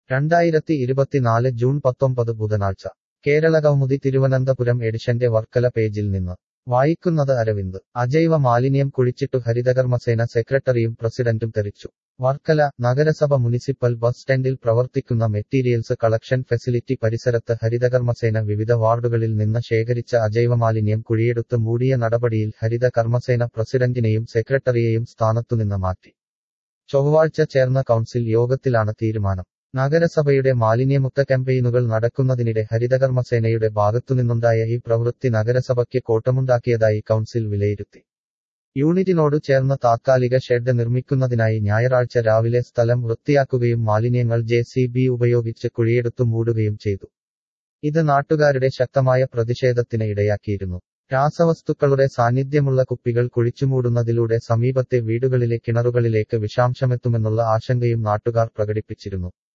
രണ്ടായിരത്തി ഇരുപത്തിനാല് ജൂൺ പത്തൊമ്പത് ബുധനാഴ്ച കേരള കൗമുദി തിരുവനന്തപുരം എഡിഷന്റെ വർക്കല പേജിൽ നിന്ന് വായിക്കുന്നത് അരവിന്ദ് അജൈവ മാലിന്യം കുഴിച്ചിട്ടു ഹരിതകർമ്മസേന സെക്രട്ടറിയും പ്രസിഡന്റും തെറിച്ചു വർക്കല നഗരസഭ മുനിസിപ്പൽ ബസ് സ്റ്റാൻഡിൽ പ്രവർത്തിക്കുന്ന മെറ്റീരിയൽസ് കളക്ഷൻ ഫെസിലിറ്റി പരിസരത്ത് ഹരിതകർമ്മസേന വിവിധ വാർഡുകളിൽ നിന്ന് ശേഖരിച്ച അജൈവ മാലിന്യം കുഴിയെടുത്ത് മൂടിയ നടപടിയിൽ ഹരിത കർമ്മസേന പ്രസിഡന്റിനെയും സെക്രട്ടറിയെയും സ്ഥാനത്തുനിന്ന് മാറ്റി ചൊവ്വാഴ്ച ചേർന്ന കൗൺസിൽ യോഗത്തിലാണ് തീരുമാനം നഗരസഭയുടെ മാലിന്യമുക്ത ക്യാമ്പയിനുകൾ നടക്കുന്നതിനിടെ ഹരിതകർമ്മസേനയുടെ ഭാഗത്തുനിന്നുണ്ടായ ഈ പ്രവൃത്തി നഗരസഭയ്ക്ക് കോട്ടമുണ്ടാക്കിയതായി കൗൺസിൽ വിലയിരുത്തി യൂണിറ്റിനോടു ചേർന്ന് താത്കാലിക ഷെഡ് നിർമ്മിക്കുന്നതിനായി ഞായറാഴ്ച രാവിലെ സ്ഥലം വൃത്തിയാക്കുകയും മാലിന്യങ്ങൾ ജെ സി ബി ഉപയോഗിച്ച് കുഴിയെടുത്തു മൂടുകയും ചെയ്തു ഇത് നാട്ടുകാരുടെ ശക്തമായ പ്രതിഷേധത്തിന് ഇടയാക്കിയിരുന്നു രാസവസ്തുക്കളുടെ സാന്നിധ്യമുള്ള കുപ്പികൾ കുഴിച്ചുമൂടുന്നതിലൂടെ സമീപത്തെ വീടുകളിലെ കിണറുകളിലേക്ക് വിഷാംശമെത്തുമെന്നുള്ള ആശങ്കയും നാട്ടുകാർ പ്രകടിപ്പിച്ചിരുന്നു